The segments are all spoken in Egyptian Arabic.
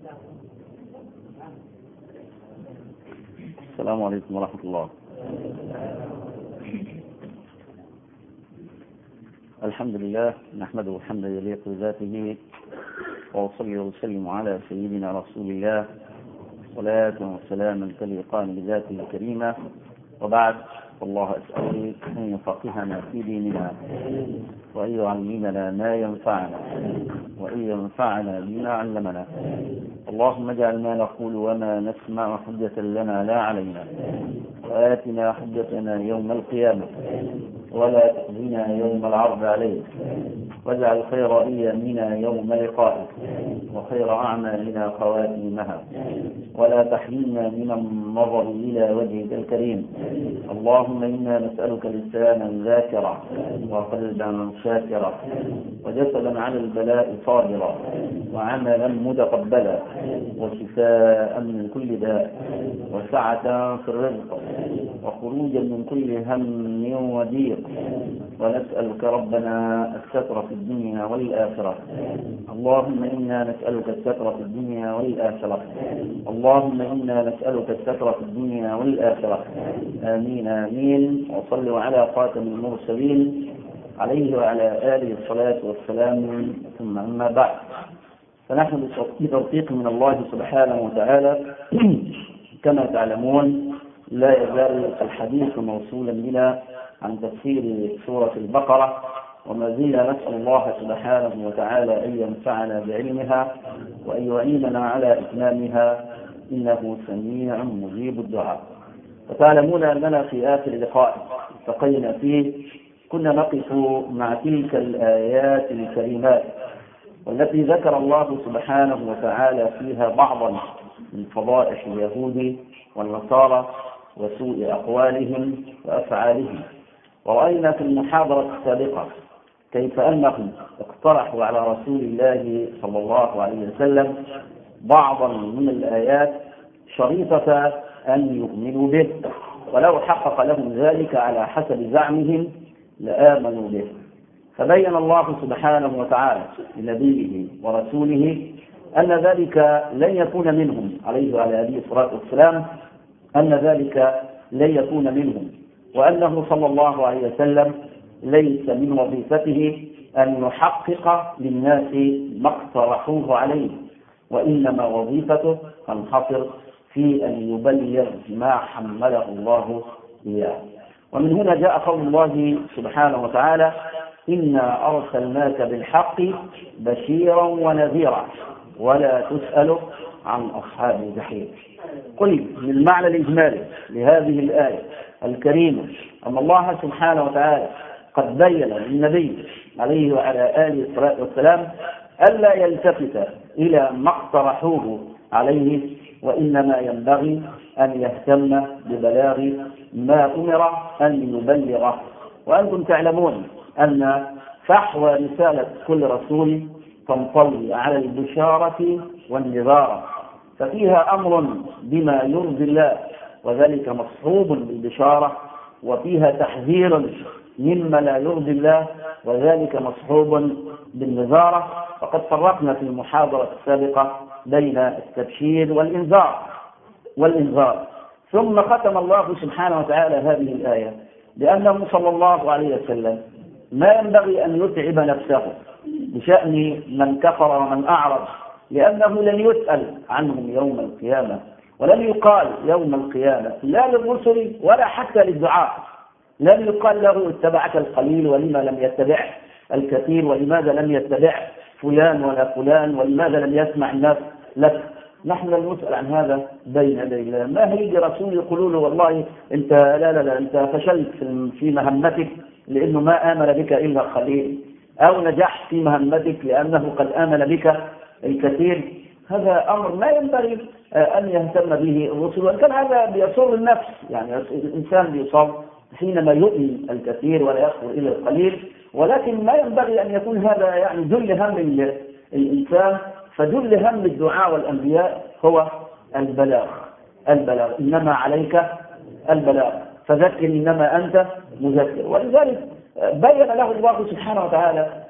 السلام عليكم ورحمة الله الحمد لله نحمده حمدا يليق بذاته وأصلي وأسلم على سيدنا رسول الله صلاة وسلاما تليقان بذاته الكريمة وبعد والله أسأل أن يفقهنا في ديننا وأن يعلمنا ما ينفعنا وأن ينفعنا بما علمنا اللهم اجعل ما نقول وما نسمع حجة لنا لا علينا وآتنا حجتنا يوم القيامة ولا تخزنا يوم العرض عليك واجعل خير أيامنا يوم لقائك وخير أعمالنا خواتيمها ولا تحرمنا من النظر إلى وجهك الكريم اللهم إنا نسألك لسانا ذاكرا وقلبا شاكرا وجسدا على البلاء صابرا وعملا متقبلا وشفاء من كل داء وسعة في الرزق وخروجا من كل هم وضيق ونسألك ربنا الستر في الدنيا والآخرة اللهم إنا نسألك الستر في الدنيا والآخرة اللهم إنا نسألك الستر في الدنيا والآخرة آمين آمين وصلوا على خاتم المرسلين عليه وعلى آله الصلاة والسلام ثم أما بعد فنحن بتوفيق من الله سبحانه وتعالى كما تعلمون لا يزال الحديث موصولا بنا عن تفسير سورة البقرة وما زلنا نسأل الله سبحانه وتعالى أن ينفعنا بعلمها وأن يعيننا على إتمامها إنه سميع مجيب الدعاء وتعلمون أننا في آخر لقاء التقينا فيه كنا نقف مع تلك الآيات الكريمات والتي ذكر الله سبحانه وتعالى فيها بعضا من فضائح اليهود والنصارى وسوء أقوالهم وأفعالهم ورأينا في المحاضرة السابقة كيف أنهم اقترحوا على رسول الله صلى الله عليه وسلم بعضا من الآيات شريطة أن يؤمنوا به ولو حقق لهم ذلك على حسب زعمهم لآمنوا به فبين الله سبحانه وتعالى لنبيه ورسوله أن ذلك لن يكون منهم عليه وعلى آله الصلاة والسلام أن ذلك لن يكون منهم وأنه صلى الله عليه وسلم ليس من وظيفته أن يحقق للناس ما اقترحوه عليه وإنما وظيفته تنحصر في أن يبلغ ما حمله الله إياه ومن هنا جاء قول الله سبحانه وتعالى إنا أرسلناك بالحق بشيرا ونذيرا ولا تسأل عن أصحاب الجحيم قل من المعنى الإجمالي لهذه الآية الكريمة أن الله سبحانه وتعالى قد بين للنبي عليه وعلى آله الصلاة والسلام ألا يلتفت إلى ما اقترحوه عليه وإنما ينبغي أن يهتم ببلاغ ما أمر أن يبلغه وأنتم تعلمون أن فحوى رسالة كل رسول تنطوي على البشارة والنذارة ففيها أمر بما يرضي الله وذلك مصحوب بالبشارة وفيها تحذير مما لا يرضي الله وذلك مصحوب بالنذارة وقد فرقنا في المحاضرة السابقة بين التبشير والإنذار والإنذار ثم ختم الله سبحانه وتعالى هذه الآية لأنه صلى الله عليه وسلم ما ينبغي أن يتعب نفسه بشأن من كفر ومن أعرض لأنه لن يسأل عنهم يوم القيامة ولن يقال يوم القيامة لا للرسل ولا حتى للدعاء لم يقال له اتبعك القليل ولما لم يتبع الكثير ولماذا لم يتبع فلان ولا فلان ولماذا لم يسمع الناس لك نحن لن نسأل عن هذا بين يدي الله ما هيجي رسول يقولوا له والله انت لا لا لا انت فشلت في مهمتك لانه ما امن بك الا قليل او نجحت في مهمتك لانه قد امن بك الكثير هذا امر ما ينبغي ان يهتم به الرسل وان كان هذا بيصر النفس يعني الانسان بيصاب حينما يؤمن الكثير ولا يخبر الا القليل ولكن ما ينبغي ان يكون هذا يعني ذل هم الانسان فذل هم الدعاء والانبياء هو البلاغ البلاغ انما عليك البلاغ فذكر انما انت مذكر ولذلك بين له الله سبحانه وتعالى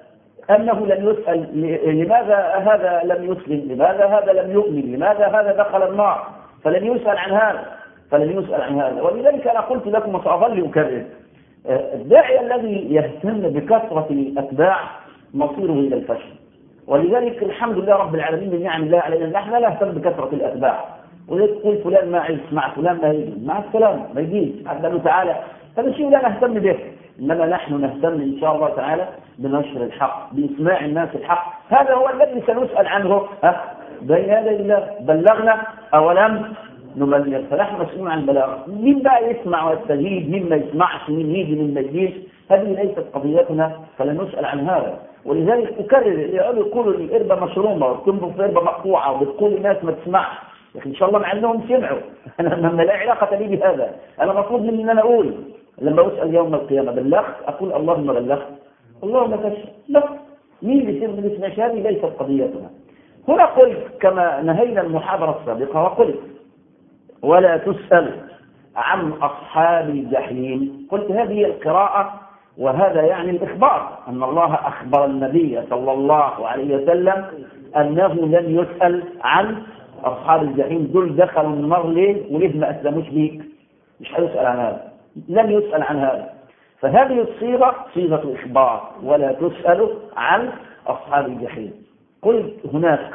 أنه لم يسأل لماذا هذا لم يسلم لماذا هذا لم يؤمن لماذا هذا دخل النار فلن يسأل عن هذا فلن يسأل عن هذا ولذلك أنا قلت لكم وسأظل أكرر الداعية الذي يهتم بكثرة الأتباع مصيره إلى الفشل ولذلك الحمد لله رب العالمين بنعم الله علينا نحن لا نهتم بكثرة الأتباع ولذلك تقول فلان ما عيش مع فلان ما يجي مع السلامة ما يجيش حتى له تعالى هذا شيء لا نهتم به إنما نحن نهتم إن شاء الله تعالى بنشر الحق بإسماع الناس الحق هذا هو الذي سنسأل عنه ها بين يدي الله بلغنا أولم نبلغ فنحن مسؤولون عن البلاغ مين بقى يسمع ويستجيب مين ما يسمعش مين يجي مين ما يجيش هذه ليست قضيتنا فلا نسأل عن هذا ولذلك أكرر يقولوا يقولوا القربة مشرومة وتنبض في قربة مقطوعة وبتقول الناس ما تسمعش لكن إن شاء الله مع أنهم سمعوا أنا ما لا علاقة لي بهذا أنا مطلوب مني أن أنا أقول لما أسأل يوم القيامة بلغت أقول اللهم بلغت اللهم فشل لا مين اللي يصير من اسمش هذه ليست قضيتنا هنا قلت كما نهينا المحاضرة السابقة وقلت ولا تسأل عن أصحاب الجحيم قلت هذه القراءة وهذا يعني الإخبار أن الله أخبر النبي صلى الله عليه وسلم أنه لن يسأل عن أصحاب الجحيم دول دخلوا النار ليه وليه ما أسلموش بيك مش هيسأل عن هذا لن يسأل عن هذا فهذه الصيغة صيغة إخبار ولا تسأل عن أصحاب الجحيم قلت هناك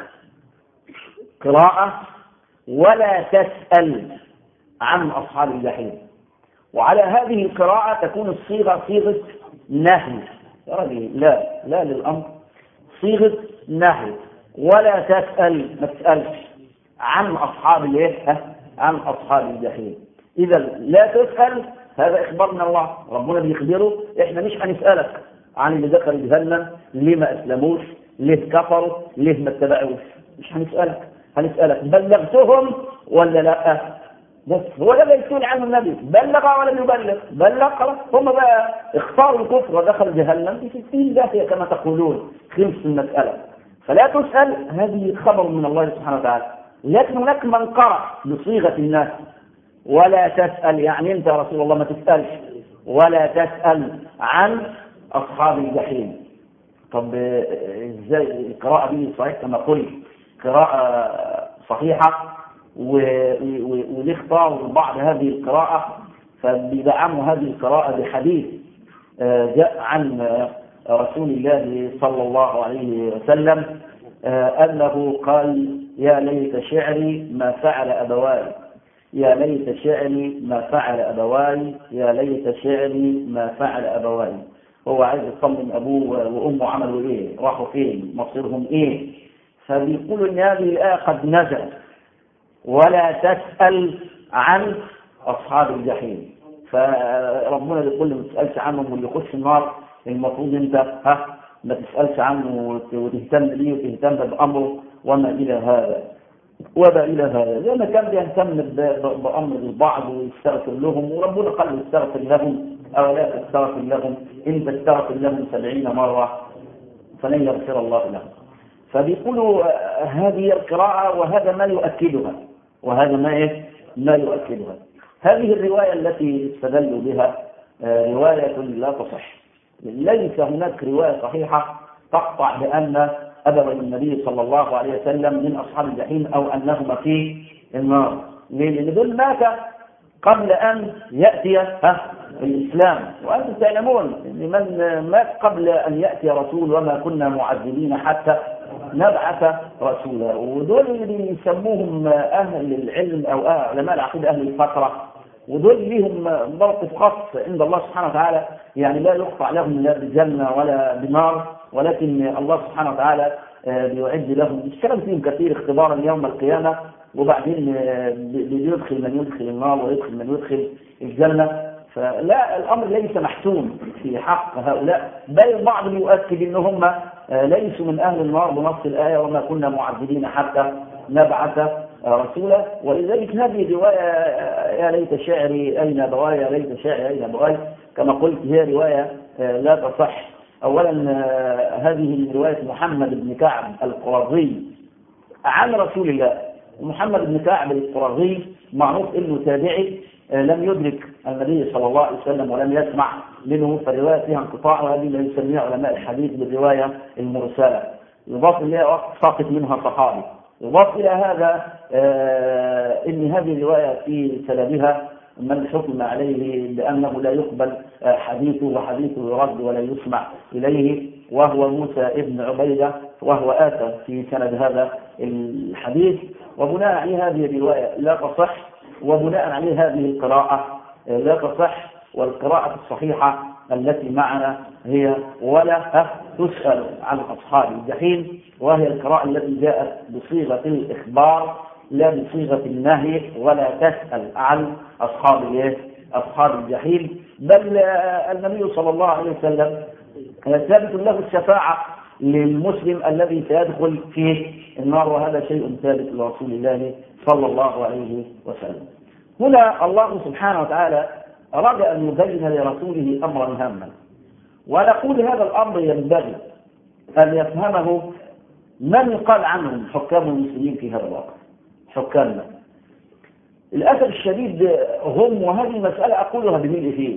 قراءة ولا تسأل عن أصحاب الجحيم وعلى هذه القراءة تكون الصيغة صيغة نهي يا رجل لا لا للأمر صيغة نهي ولا تسأل ما تسألش عن أصحاب الايه عن أصحاب الجحيم إذا لا تسأل هذا إخبار من الله ربنا بيخبره إحنا مش هنسألك عن اللي دخل جهنم ليه ما أسلموش ليه كفروا ليه ما اتبعوش مش هنسألك هنسألك بلغتهم ولا لا بس هو ده اللي يسأل عنه النبي بلغ ولا يبلغ بلغ خلاص هم بقى اختاروا الكفر ودخل جهنم في 60 داهية كما تقولون خلص المسألة فلا تسأل هذه خبر من الله سبحانه وتعالى لكن هناك من قرأ بصيغة الناس ولا تسأل يعني أنت يا رسول الله ما تسألش ولا تسأل عن أصحاب الجحيم طب ازاي القراءة دي صحيح كما قلت قراءة صحيحة وليه اختاروا بعض هذه القراءة فبيدعموا هذه القراءة بحديث جاء عن رسول الله صلى الله عليه وسلم أنه قال يا ليت شعري ما فعل أبواي يا ليت شعري ما فعل أبواي يا ليت شعري ما فعل أبواي هو عايز يطمن أبوه وأمه عملوا إيه راحوا فين مصيرهم إيه فبيقولوا إن هذه الآية قد نزلت ولا تسأل عن أصحاب الجحيم فربنا بيقول ما تسألش عنهم واللي يخش النار المفروض أنت ها ما تسألش عنه وتهتم بيه وتهتم بأمره وما إلى هذا وما إلى هذا زي ما كان بيهتم بأمر البعض ويستغفر لهم وربنا قال له استغفر لهم أو لا تستغفر لهم إن تستغفر لهم سبعين مرة فلن يغفر الله لهم فبيقولوا هذه القراءة وهذا ما يؤكدها وهذا ما إيه؟ ما يؤكدها هذه الرواية التي استدلوا بها رواية لا تصح ليس هناك رواية صحيحة تقطع بأن أبوي النبي صلى الله عليه وسلم من أصحاب الجحيم أو أنهما في النار لأن دول مات قبل أن يأتي ها الإسلام وأنتم تعلمون أن من مات قبل أن يأتي رسول وما كنا معذبين حتى نبعث رسولا ودول اللي يسموهم أهل العلم أو علماء العقيدة أهل الفترة ودول لهم موقف خاص عند الله سبحانه وتعالى يعني لا يقطع لهم لا بجنة ولا بنار ولكن الله سبحانه وتعالى بيعد لهم الكلام فيهم كثير اختبارا يوم القيامة وبعدين بيدخل من يدخل النار ويدخل من يدخل الجنة فلا الأمر ليس محسوم في حق هؤلاء بل البعض يؤكد ان هم ليسوا من أهل النار بنص الآية وما كنا معذبين حتى نبعث رسولا ولذلك هذه رواية يا ليت شعري أين بواي يا ليت شعري أين بواي كما قلت هي رواية لا تصح أولا هذه رواية محمد بن كعب القرظي عن رسول الله ومحمد بن كعب القرظي معروف انه تابعي لم يدرك النبي صلى الله عليه وسلم ولم يسمع منه فالرواية فيها انقطاع وهذه ما يسميها علماء الحديث بالرواية المرسلة يضاف إليها وقت ساقط منها صحابي يضاف إلى هذا إن هذه الرواية في سببها من حكم عليه بأنه لا يقبل حديثه وحديثه يرد ولا يسمع إليه وهو موسى ابن عبيدة وهو آتى في سند هذا الحديث وبناء عليه هذه الرواية لا تصح وبناء عليه هذه القراءة لا تصح والقراءة الصحيحة التي معنا هي ولا تسأل عن أصحاب الجحيم وهي القراءة التي جاءت بصيغة الإخبار لا بصيغة النهي ولا تسأل عن أصحاب أصحاب الجحيم بل النبي صلى الله عليه وسلم ثابت له الشفاعة للمسلم الذي سيدخل في النار وهذا شيء ثابت لرسول الله صلى الله عليه وسلم هنا الله سبحانه وتعالى أراد أن يبين لرسوله أمرا هاما ونقول هذا الأمر ينبغي أن يفهمه من قال عنهم حكام المسلمين في هذا الوقت حكامنا للأسف الشديد هم وهذه المسألة أقولها بملء فيه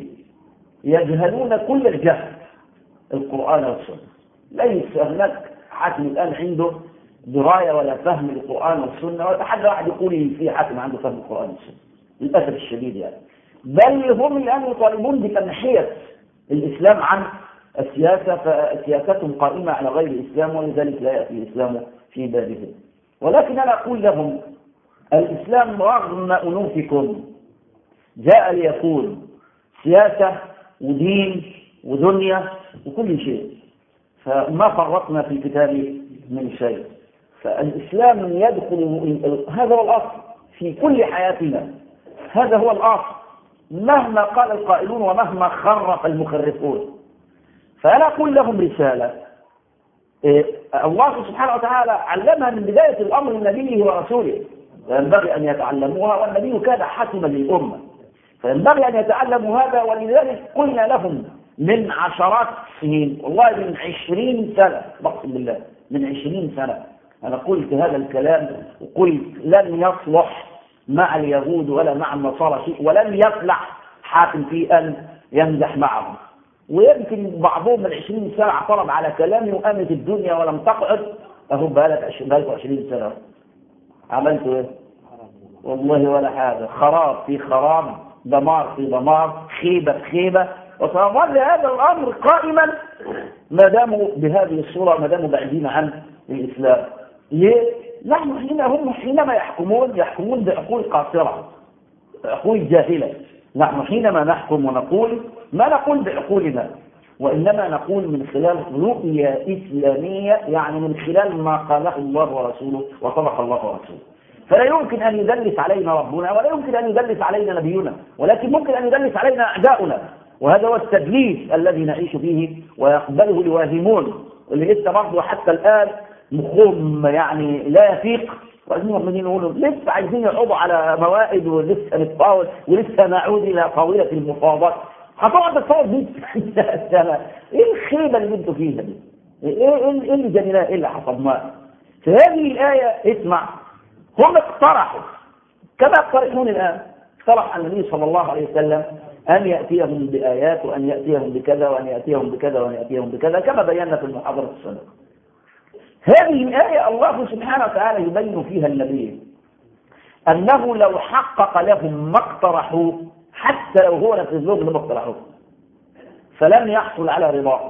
يجهلون كل الجهل القرآن والسنة ليس هناك حاكم الآن عنده دراية ولا فهم للقرآن والسنة وتحدى واحد يقول في حاكم عنده فهم القرآن والسنة للأسف الشديد يعني بل هم الآن يطالبون بتنحية الإسلام عن السياسة فسياستهم قائمة على غير الإسلام ولذلك لا يأتي الإسلام في بابهم ولكن أنا أقول لهم الإسلام رغم أنوفكم جاء ليكون سياسة ودين ودنيا وكل شيء فما فرطنا في الكتاب من شيء فالإسلام يدخل هذا هو الأصل في كل حياتنا هذا هو الأصل مهما قال القائلون ومهما خرف المخرفون فأنا أقول لهم رسالة إيه الله سبحانه وتعالى علمها من بداية الأمر لنبيه ورسوله فينبغي أن يتعلموها والنبي كان حاكما للأمة فينبغي أن يتعلموا هذا ولذلك قلنا لهم من عشرات السنين والله من عشرين سنة بقسم بالله من عشرين سنة أنا قلت هذا الكلام وقلت لن يصلح مع اليهود ولا مع النصارى شيء ولن يفلح حاكم في أن يمزح معهم ويمكن بعضهم من عشرين سنة اعترض على كلامي وقامت الدنيا ولم تقعد أهو بقالك بقالك عشرين سنة عملتوا إيه؟ والله ولا حاجة خراب في خراب دمار في دمار خيبة في خيبة وسيظل هذا الأمر قائما ما داموا بهذه الصورة ما داموا بعيدين عن الإسلام ليه؟ نحن حين هم حينما يحكمون يحكمون بعقول قاصرة عقول جاهلة نحن حينما نحكم ونقول ما نقول بعقولنا وإنما نقول من خلال رؤية إسلامية يعني من خلال ما قاله الله ورسوله وصدق الله ورسوله فلا يمكن أن يدلس علينا ربنا ولا يمكن أن يدلس علينا نبينا ولكن ممكن أن يدلس علينا أعداؤنا وهذا هو التدليس الذي نعيش فيه ويقبله الواهمون اللي لسه برضه حتى الآن مخهم يعني لا يفيق وعايزين المؤمنين يقولوا لسه عايزين يقعدوا على موائد ولسه نتفاوض ولسه نعود الى طاوله المفاوضات هتقعد تتفاوض دي سنه ايه الخيبه اللي انتوا فيها دي؟ ايه ايه اللي جنيناه ايه اللي حصدناه؟ في هذه الايه اسمع هم اقترحوا كما يقترحون الان اقترح النبي صلى الله عليه وسلم أن يأتيهم بآيات وأن يأتيهم بكذا وأن يأتيهم بكذا وأن يأتيهم بكذا كما بينا في المحاضرة السابقة هذه الآية الله سبحانه وتعالى يبين فيها النبي أنه لو حقق لهم ما اقترحوا حتى لو هو نفذ لهم ما اقترحوه فلم يحصل على رضاهم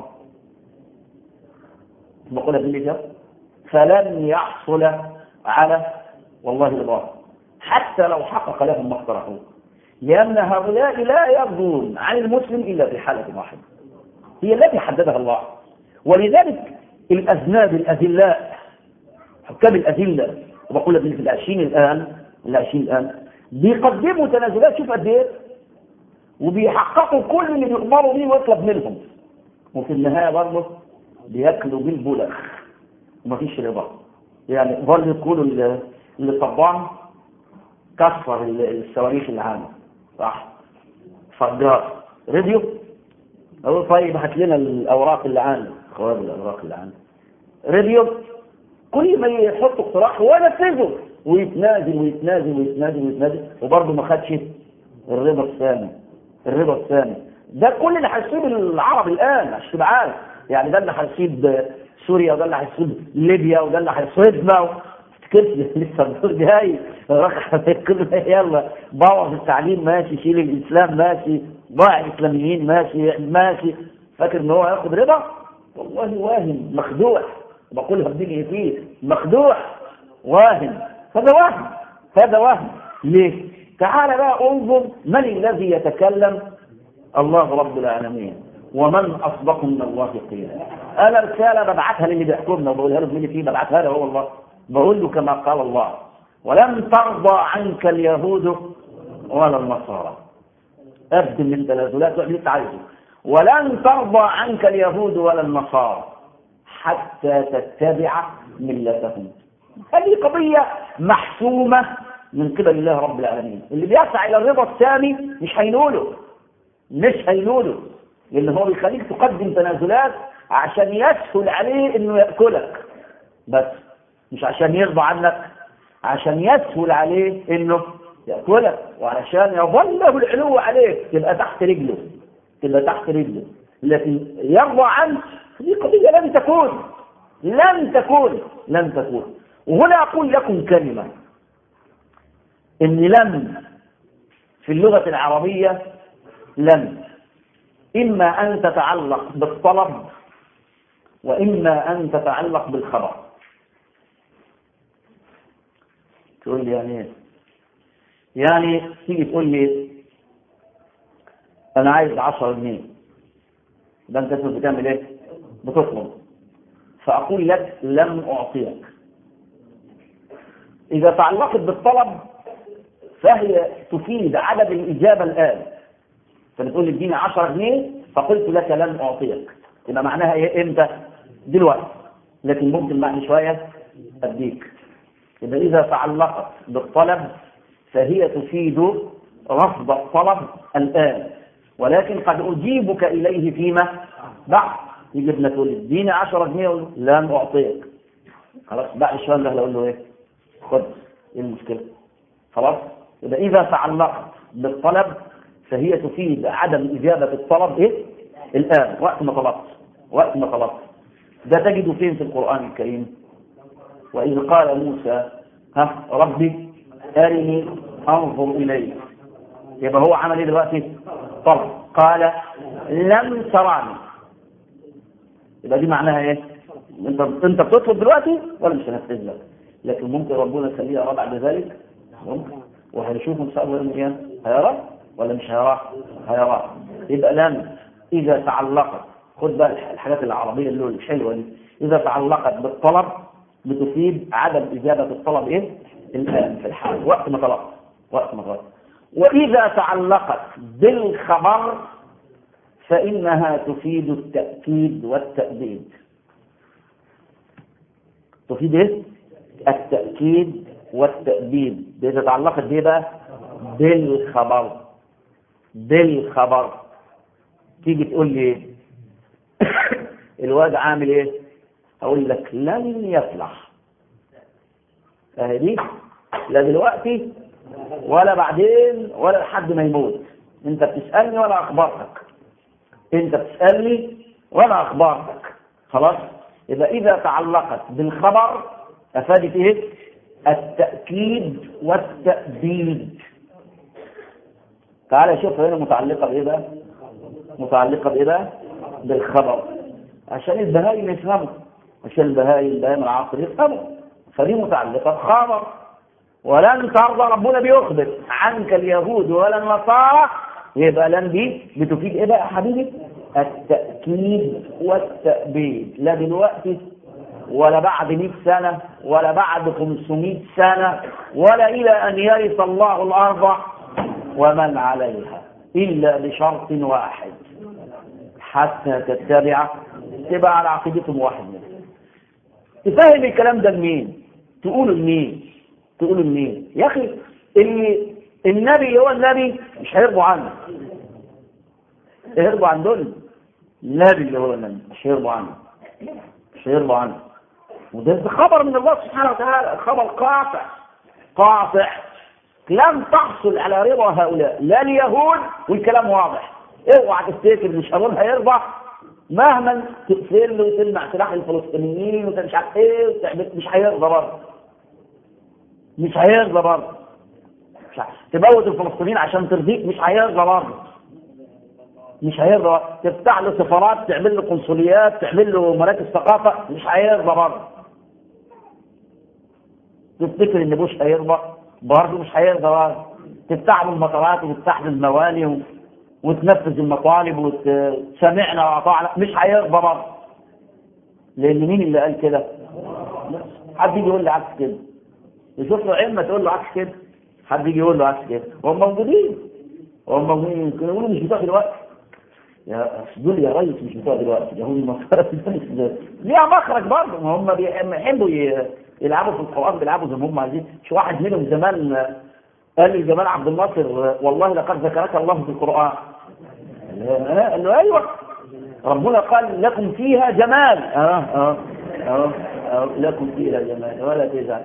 بقولها بالإجابة فلن يحصل على والله رضاهم حتى لو حقق لهم ما اقترحوه لأن هؤلاء لا يرضون عن المسلم إلا في حالة واحدة هي التي حددها الله ولذلك الأذناب الأذلاء حكام الأذلة وبقول لك في العشرين الآن العشرين الآن بيقدموا تنازلات شوف قد إيه وبيحققوا كل اللي بيؤمروا بيه ويطلب منهم وفي النهاية برضه بياكلوا بالبلغ ومفيش رضا يعني ظل يقولوا اللي طبعا كسر الصواريخ اللي عنده صح فجار راديو اقول طيب هات لنا الاوراق اللي عنده خواب الاوراق اللي عنده راديو كل ما يحط اقتراح هو ينفذه ويتنازل ويتنازل ويتنازل ويتنازل وبرضه ما خدش الرضا الثاني الرضا الثاني ده كل اللي هيصيب العرب الان عشان تبقى عارف يعني ده اللي هيصيب سوريا وده اللي هيصيب ليبيا وده اللي هيصيبنا كده لسه الدور جاي يلا بوظ التعليم ماشي شيل الاسلام ماشي ضاع الاسلاميين ماشي ماشي فاكر ان هو هياخد رضا والله واهم مخدوع بقولها بدنيا فيه مخدوع واهم هذا وهم هذا وهم ليه تعال بقى انظر من الذي يتكلم الله رب العالمين ومن اصدق من الله قيلا انا رساله ببعتها للي بيحكمنا وبقولها له اللي فيه ببعتها له هو الله بقول له كما قال الله ولن ترضى عنك اليهود ولا النصارى ابدل من تنازلات اللي انت عايزه ولن ترضى عنك اليهود ولا النصارى حتى تتبع ملتهم هذه قضية محسومة من قبل الله رب العالمين اللي بيسعى إلى الرضا الثاني مش هينوله مش هينوله لأن هو بيخليك تقدم تنازلات عشان يسهل عليه إنه يأكلك بس مش عشان يرضى عنك عشان يسهل عليه إنه يأكلك وعشان يظله العلو عليك تبقى تحت رجله تبقى تحت رجله لكن يرضى عنك دي قضية لن تكون لن تكون لن تكون وهنا أقول لكم كلمة إن لم في اللغة العربية لم إما أن تتعلق بالطلب وإما أن تتعلق بالخبر تقول لي يعني ايه يعني تيجي تقول لي أنا عايز 10 جنيه ده أنت بتعمل إيه؟ بتطلب فأقول لك لم أعطيك إذا تعلقت بالطلب فهي تفيد عدد الإجابة الآن فبتقول لي اديني 10 جنيه فقلت لك لن أعطيك يبقى معناها إيه إمتى؟ دلوقتي لكن ممكن بعد شوية أديك يبقى إذا تعلقت بالطلب فهي تفيد رفض الطلب الآن ولكن قد أجيبك إليه فيما بعد يجي ابنك تقول لي اديني 10 جنيه اقول له لن أعطيك خلاص بعد شوية ده أقول له إيه؟ خد إيه المشكلة؟ خلاص؟ يبقى إذا تعلقت بالطلب فهي تفيد عدم إجابة الطلب إيه؟ الآن وقت ما طلبت وقت ما طلبت ده تجده فين في القرآن الكريم؟ وإذ قال موسى ها ربي أرني أنظر إليك يبقى هو عمل إيه دلوقتي؟ طلب قال لم تراني يبقى دي معناها إيه؟ أنت أنت بتطلب دلوقتي ولا مش هنفذ لك؟ لكن ممكن ربنا يخليه يرى بعد ذلك ممكن وهيشوفه إن شاء الله يوم القيامة هيراه ولا مش هيراه؟ هيراه يبقى لم إذا تعلقت خد بقى الحاجات العربية اللي الحلوة دي إذا تعلقت بالطلب بتفيد عدم إجابة الطلب إيه؟ الآن في الحال وقت ما طلبت وقت ما طلبت وإذا تعلقت بالخبر فإنها تفيد التأكيد والتأبيد تفيد إيه؟ التأكيد والتأبيد إذا تعلقت بإيه بقى؟ بالخبر بالخبر تيجي تقول لي الواد عامل ايه اقول لك لن يفلح اهي دي لا دلوقتي ولا بعدين ولا لحد ما يموت انت بتسالني ولا اخبرتك انت بتسالني ولا اخبرتك خلاص يبقى اذا تعلقت بالخبر افادت ايه التاكيد والتأبيد تعالى شوف هنا متعلقه بايه بقى متعلقه بايه بقى بالخبر عشان البهائم يفهموا عشان البهائم البهائم العصر يفهموا فدي متعلقه بخبر ولن ترضى ربنا بيخبر عنك اليهود ولا النصارى يبقى لن دي بتفيد ايه بقى يا حبيبي التأكيد والتأبيد لا دلوقتي ولا بعد 100 سنة ولا بعد 500 سنة ولا إلى أن يرث الله الأرض ومن عليها إلا بشرط واحد حتى تتبع تبقى على عقيدتهم واحد منهم تفهم الكلام ده لمين تقوله لمين تقوله لمين يا أخي اللي النبي اللي هو النبي مش هيرضوا عنه هيرضوا عن دول النبي اللي هو النبي مش هيرضوا عنه مش هيرضوا عنه وده خبر من الله سبحانه وتعالى خبر قاطع قاطع لم تحصل على رضا هؤلاء لا اليهود والكلام واضح اوعى تفتكر ان شارون هيرضى مهما تقفل له وتمنع سلاح الفلسطينيين ومش عارف ايه وتعمل مش هيرضى برضه مش هيرضى برضه مش ع- تموت الفلسطينيين عشان ترضيك مش هيرضى برضه مش هيرضى تفتح له سفارات تعمل له قنصليات تعمل له مراكز ثقافه مش هيرضى برضه تفتكر ان بوش هيرضى برضه مش هيرضى برضه تفتح له المطارات وتفتح له المواني و... وتنفذ المطالب وسمعنا واطعنا مش هيرضى برضه لان مين اللي قال كده؟ حد يجي يقول لي عكس كده يشوف له علم تقول له عكس كده حد يجي يقول له عكس كده وهم موجودين وهم موجودين يمكن يقولوا مش بتوع دلوقتي يا دول يا ريس مش بتوع دلوقتي ده هم المسخره ليها مخرج برضه ما هم بيحبوا ي- يلعبوا في القران بيلعبوا زي ما هم عايزين مش واحد منهم زمان قال لي جمال عبد الناصر والله لقد ذكرك الله في القران قال له ايوه ربنا قال لكم فيها جمال اه اه اه, آه لكم فيها جمال ولا تزعل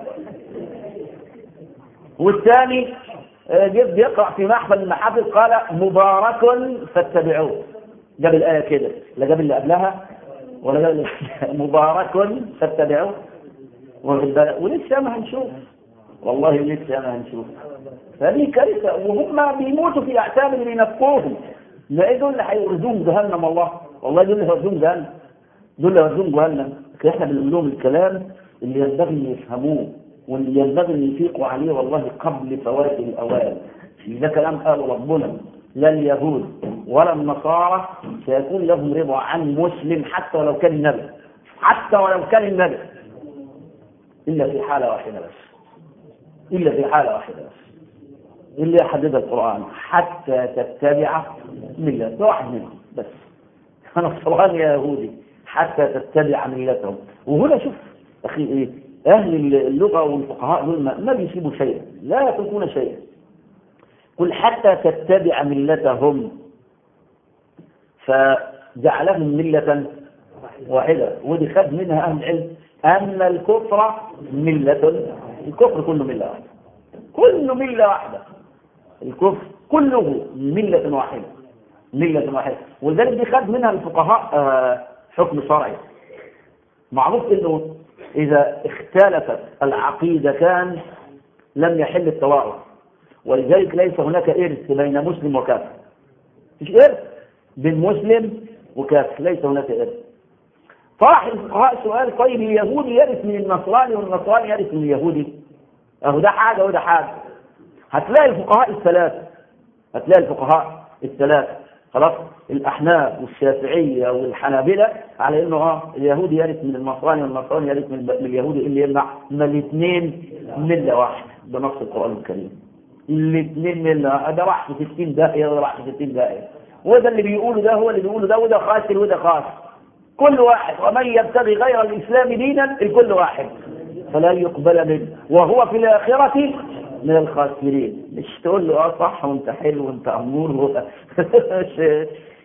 والثاني آه، جه بيقرا في محفل المحافل قال مبارك فاتبعوه جاب الايه كده لا جاب اللي قبلها ولا جاب اللي مبارك فاتبعوه واخد بالك؟ ولسه ما هنشوف والله لسه ما هنشوف فدي كارثه وهم بيموتوا في اعتاب اللي بينفقوهم لا دول اللي هيوردوهم جهنم والله والله دول اللي هيوردوهم جهنم دول اللي هيوردوهم جهنم لكن احنا بنقول لهم الكلام اللي ينبغي ان يفهموه واللي ينبغي ان يفيقوا عليه والله قبل فوات الاوان ده كلام قاله ربنا لا اليهود ولا النصارى سيكون لهم رضا عن مسلم حتى ولو كان النبي حتى ولو كان النبي الا في حاله واحده بس الا في حاله واحده بس اللي يحددها القرآن حتى تتبع ملة ده واحد منهم بس أنا صلاني يا يهودي حتى تتبع ملتهم وهنا شوف أخي إيه أهل اللغة والفقهاء دول ما ما بيسيبوا شيئا لا يتركون شيئا قل حتى تتبع ملتهم فجعلهم ملة واحدة ودي خد منها أهل العلم أن الكفر ملة الكفر كله ملة واحدة كله ملة واحدة الكفر كله ملة واحدة ملة واحدة ولذلك دي خد منها الفقهاء آه، حكم شرعي معروف انه اذا اختلفت العقيدتان لم يحل التوارث ولذلك ليس هناك ارث بين مسلم وكافر مش ارث بين مسلم وكافر ليس هناك ارث طرح الفقهاء سؤال طيب اليهودي يرث من النصراني والنصراني يرث من اليهودي اهو ده حاجه وده حاجه هتلاقي الفقهاء الثلاثه هتلاقي الفقهاء الثلاثه خلاص الاحناف والشافعيه والحنابله على انه اه اليهودي يرث من النصراني والنصراني يرث من من اليهودي اللي يمنع من الاثنين مله واحده بنص القران الكريم الاثنين مله ده راح في 60 داهيه وده راح في 60 داهيه وده اللي بيقوله ده هو اللي بيقوله ده وده خاسر وده خاسر كل واحد ومن يبتغي غير الاسلام دينا الكل واحد فلا يقبل منه وهو في الاخره من الخاسرين مش تقول له اه صح وانت حلو وانت امور و... مش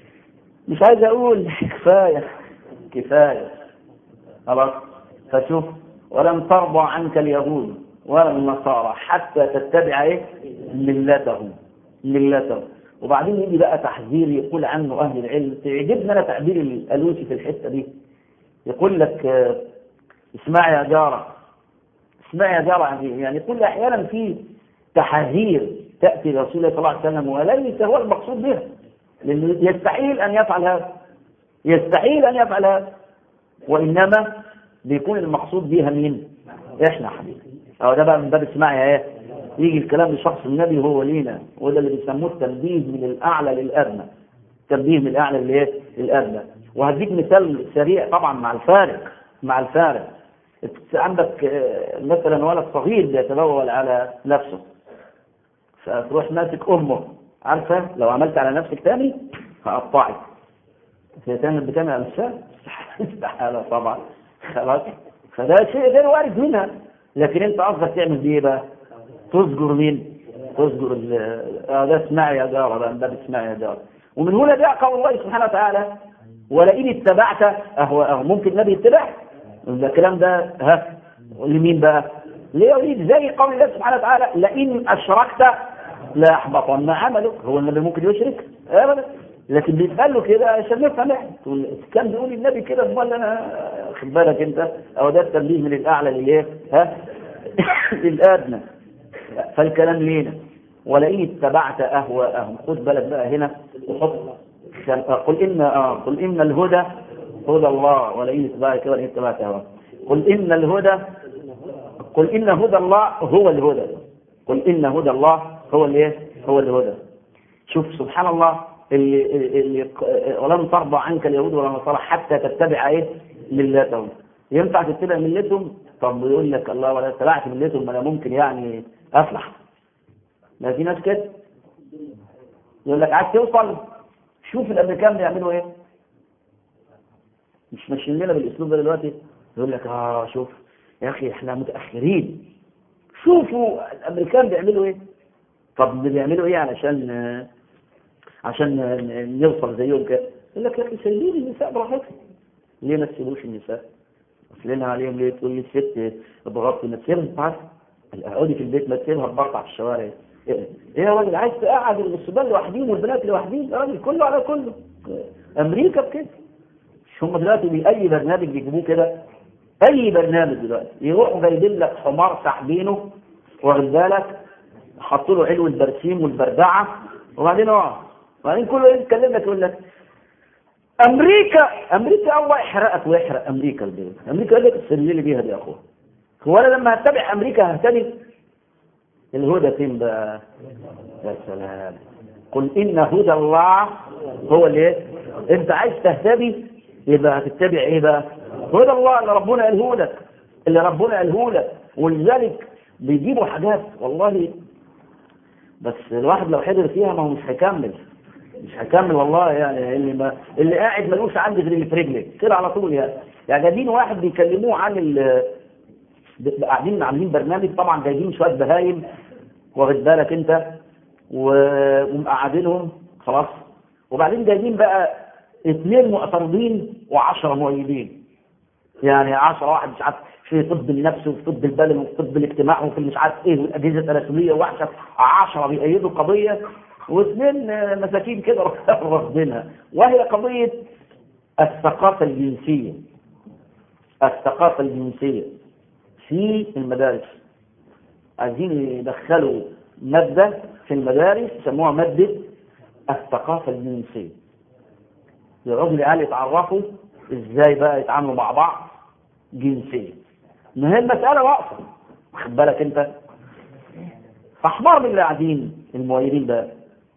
مش عايز اقول كفايه كفايه خلاص فشوف ولم ترضى عنك اليهود ولا النصارى حتى تتبع ايه ملتهم ملتهم وبعدين يجي بقى تحذير يقول عنه اهل العلم تعجبني انا تعبير الالوسي في الحته دي يقول لك آه، اسمع يا جاره اسمع يا جاره يعني يعني يقول احيانا في تحذير تاتي رسول الله صلى الله عليه وسلم وليس هو المقصود بها لانه يستحيل ان يفعل هذا يستحيل ان يفعل هذا وانما بيكون المقصود بها مين؟ احنا حبيبي أو ده بقى من باب اسمعي ايه يجي الكلام لشخص النبي هو لينا وده اللي بيسموه التنبيه من الاعلى للادنى تنبيه من الاعلى للايه؟ للادنى وهديك مثال سريع طبعا مع الفارق مع الفارق عندك آه، مثلا ولد صغير بيتبول على نفسه فتروح ماسك امه عارفه لو عملت على نفسك تاني هقطعك هي تعمل بتعمل على نفسها استحاله طبعا خلاص فده شيء غير وارد منها لكن انت قصدك تعمل بيه بقى تزجر مين تزجر ال- آه ده اسمعي يا جاره بقى ده اسمعي يا جاره ومن هنا جاء قول الله سبحانه وتعالى ولئن اتبعت اهواءهم ممكن النبي يتبع ده الكلام ده ها لمين بقى ليه يريد زي قول الله سبحانه وتعالى لئن اشركت لا يحبطن عملك هو النبي ممكن يشرك ابدا لكن بيتقال له كده عشان نفهم احنا تقول كان بيقول النبي كده امال انا خد بالك انت او ده التنبيه من الاعلى للايه ها للادنى فالكلام لينا ولئن اتبعت اهواءهم خد بالك بقى هنا وحط قل ان آه قل ان الهدى هدى الله ولئن اتبعت ولئن اتبعت اهواءهم قل ان الهدى قل ان هدى الله هو الهدى قل ان هدى الله هو الايه هو الهدى شوف سبحان الله اللي, اللي ولن ترضى عنك اليهود ولا النصارى حتى تتبع ايه ملتهم ينفع تتبع ملتهم طب يقول لك الله ولا اتبعت ملتهم ما انا ممكن يعني افلح ما في ناس كده يقول لك عايز توصل شوف الامريكان بيعملوا ايه مش ماشيين لنا بالاسلوب ده دلوقتي يقول لك اه شوف يا اخي احنا متاخرين شوفوا الامريكان بيعملوا ايه طب بيعملوا ايه علشان عشان نوصل زيهم كده يقول لك يا اخي سيبين النساء براحتهم ليه ما تسيبوش النساء اصلنا عليهم ليه تقول لي الست بغطي ما تسيبها اقعدي في البيت ما تسيبها تبرطع في الشوارع ايه يا راجل عايز تقعد الشباب لوحدهم والبنات لوحدهم يا راجل كله على كله امريكا بكده مش هم دلوقتي باي برنامج بيجيبوه كده اي برنامج دلوقتي يروحوا جايبين لك حمار ساحبينه واخد بالك حطوا له علو البرسيم والبردعه وبعدين اه وبعدين كله يتكلم لك يقول لك امريكا امريكا الله يحرقك ويحرق امريكا البيت امريكا قال لك السليل بيها دي يا اخوه هو انا لما هتبع امريكا ههتدي الهدى فين بقى يا سلام قل ان هدى الله هو الايه انت عايز تهتدي يبقى هتتبع ايه بقى هدى الله اللي ربنا قاله لك اللي ربنا قاله لك ولذلك بيجيبوا حاجات والله بس الواحد لو حضر فيها ما هو مش هيكمل مش هيكمل والله يعني اللي ما اللي قاعد ملوش عندي غير اللي في رجلي كده على طول يعني يعني جايبين واحد بيكلموه عن ال قاعدين عاملين برنامج طبعا جايبين شويه بهايم واخد بالك انت ومقعدينهم خلاص وبعدين جايبين بقى اثنين معترضين وعشرة مؤيدين يعني عشرة واحد مش عارف في طب النفس وفي طب البدن وفي طب الاجتماع وفي مش عارف ايه والاجهزه التناسليه وواحد عشرة بيأيدوا قضيه واثنين مساكين كده رافضينها وهي قضيه الثقافه الجنسيه الثقافه الجنسيه في المدارس عايزين يدخلوا مادة في المدارس يسموها مادة الثقافة الجنسية يقعدوا العيال يتعرفوا ازاي بقى يتعاملوا مع بعض جنسيا ما هي المسألة واقفة واخد بالك انت فاحمر من اللي قاعدين المؤيدين ده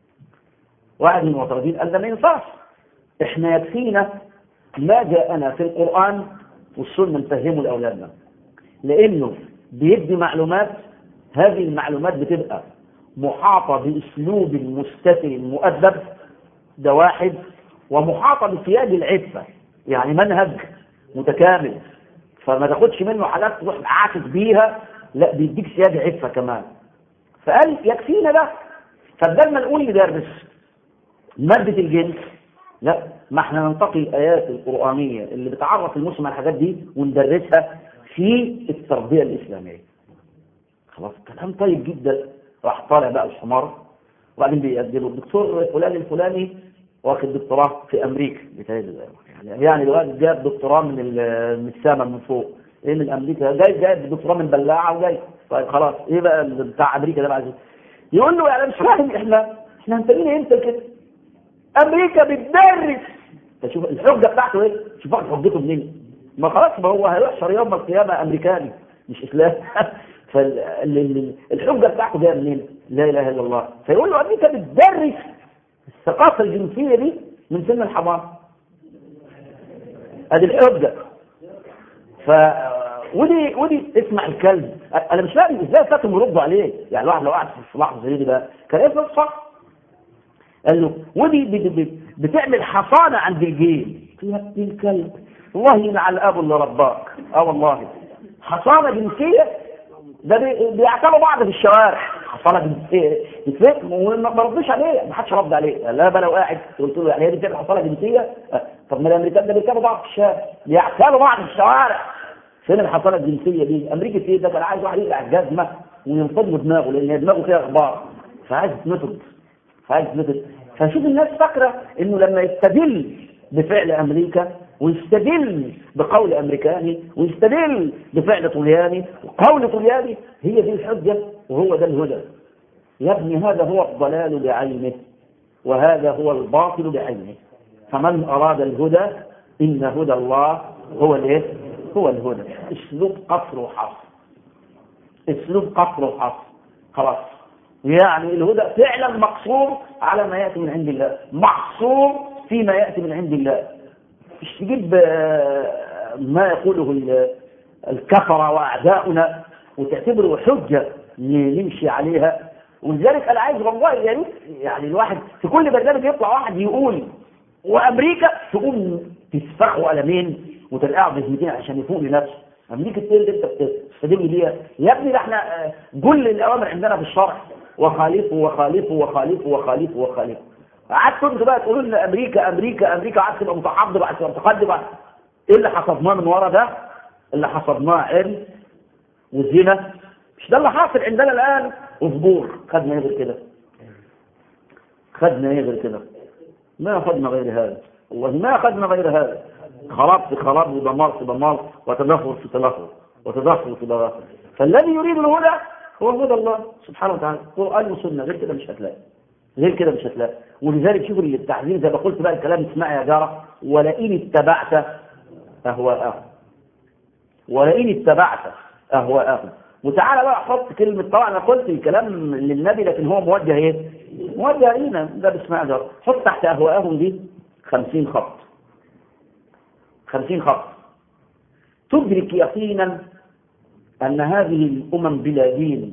واحد من المعترضين قال ده ما ينفعش احنا يكفينا ما جاءنا في القرآن والسنة نفهمه لأولادنا لأنه بيدي معلومات هذه المعلومات بتبقى محاطة بأسلوب مستتر مؤدب ده واحد ومحاطة بسياج العفة يعني منهج متكامل فما تاخدش منه حاجات تروح عاكس بيها لا بيديك سياج عفة كمان فقال يكفينا ده فبدل ما نقول ندرس مادة الجنس لا ما احنا ننتقي الآيات القرآنية اللي بتعرف المسلم على الحاجات دي وندرسها في التربية الإسلامية خلاص كلام طيب جدا راح طالع بقى الحمار وبعدين بيقدموا الدكتور فلان الفلاني واخد دكتوراه في امريكا يعني يعني دلوقتي جاب دكتوراه من من السماء من فوق ايه من امريكا جاي جايب دكتوراه من بلاعه وجاي طيب خلاص ايه بقى بتاع امريكا ده بقى يقول له يعني مش فاهم احنا احنا هنسمينا امتى كده امريكا بتدرس شوف الحجه بتاعته ايه شوف حجته منين ما خلاص ما هو هيحشر يوم القيامه امريكاني مش اسلام فالحجه بتاعته جايه منين؟ لا اله الا الله فيقول له امريكا بتدرس الثقافه الجنسيه دي من سن الحمار ادي الحجه ف ودي ودي اسمع الكلب انا مش فاهم ازاي فاتهم يردوا عليه يعني الواحد لو قعد في لحظه زي دي بقى كان ايه صح قال له ودي بتعمل حصانه عند الجيل يا ابن الكلب الله يلعن الاب اللي رباك اه والله حصانه جنسيه ده بيعتبروا بعض في الشوارع حصانه جنسيه يتفهم وما بردش عليه ما حدش رد عليه لا بقى لو قاعد قلت له يعني هي دي بتعمل حصانه جنسيه طب ما الامريكان ده بيركبوا بعض في الشارع بيعتبروا بعض في الشوارع فين الحصانه الجنسيه دي امريكا ايه ده كان عايز واحد يقلع الجزمه وينفض له دماغه لان دماغه فيها اخبار فعايز يتنفض فعايز يتنفض فشوف الناس فاكره انه لما يستدل بفعل امريكا ويستدل بقول امريكاني ويستدل بفعل طلياني وقول طلياني هي دي الحجه وهو ده الهدى يا ابني هذا هو الضلال بعينه وهذا هو الباطل بعينه فمن اراد الهدى ان هدى الله هو الايه هو الهدى اسلوب قصر وحصر اسلوب قصر وحصر خلاص يعني الهدى فعلا مقصور على ما ياتي من عند الله محصور فيما ياتي من عند الله مش تجيب ما يقوله الكفره واعداؤنا وتعتبره حجه نمشي عليها ولذلك انا عايز والله يا ريت يعني الواحد في كل برنامج يطلع واحد يقول وامريكا تقوم تسفخوا قلمين وترقعوا بهمتين عشان يفوق لنفسه امريكا ايه اللي انت بتستدل بيها يا ابني ده احنا كل الاوامر عندنا في الشرع وخالفوا وخالفوا وخالفوا وخالفوا وخالفوا قعدت انتوا بقى تقولوا لنا امريكا امريكا امريكا قعدت تبقى متحضر وقعدت تبقى متقدم ايه اللي حصدناه من ورا ده؟ اللي حصدناه علم وزنا مش ده اللي حاصل عندنا الان وفجور خدنا ايه غير كده؟ خدنا ايه غير كده؟ ما اخذنا غير هذا والله ما اخذنا غير هذا خراب في خراب ودمار في دمار وتدهور في تدهور وتدهور في تدهور فالذي يريد الهدى هو هدى الله سبحانه وتعالى قرآن وسنة غير كده مش هتلاقي غير كده مش هتلاقي ولذلك شوف التحذير زي ما قلت بقى الكلام اسمع يا جارة ولئن اتبعت أهواءهم ولئن اتبعت أهواءهم وتعالى بقى حط كلمة طبعا أنا قلت الكلام للنبي لكن هو موجه إيه؟ موجه لينا ده باسمع جارة حط تحت أهواءهم دي خمسين خط خمسين خط تدرك يقينا أن هذه الأمم بلا دين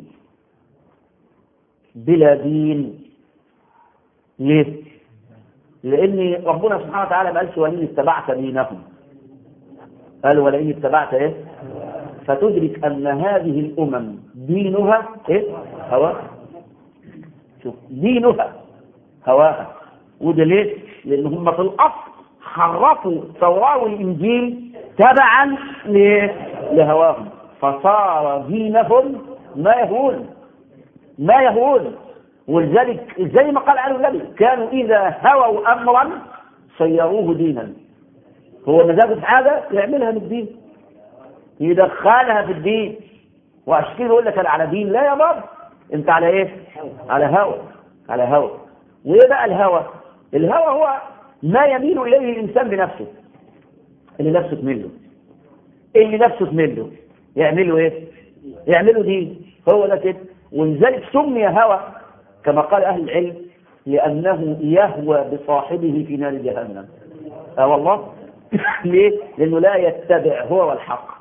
بلا دين ليه؟ لأن ربنا سبحانه وتعالى ما قالش ولئن اتبعت دينهم قال ولئن اتبعت إيه؟ فتدرك أن هذه الأمم دينها إيه؟ هواها شوف دينها هواها وده ليه؟ لأن هم في الأصل حرفوا التوراة والإنجيل تبعا لهواهم فصار دينهم ما يهون ما يهون ولذلك زي ما قال عنه النبي كانوا إذا هووا أمرا صيروه دينا هو مزاجه في حاجة يعملها من الدين يدخلها في الدين وعشان كده يقول لك انا على دين لا يا بابا انت على ايه؟ على هوى على هوى وايه بقى الهوى؟ الهوى هو ما يميل اليه الانسان بنفسه اللي نفسه تميل له اللي نفسه تميل له يعملوا ايه؟ يعملوا دين هو ده كده ولذلك سمي هوى كما قال اهل العلم لانه يهوى بصاحبه في نار جهنم اه والله ليه؟ لانه لا يتبع هو والحق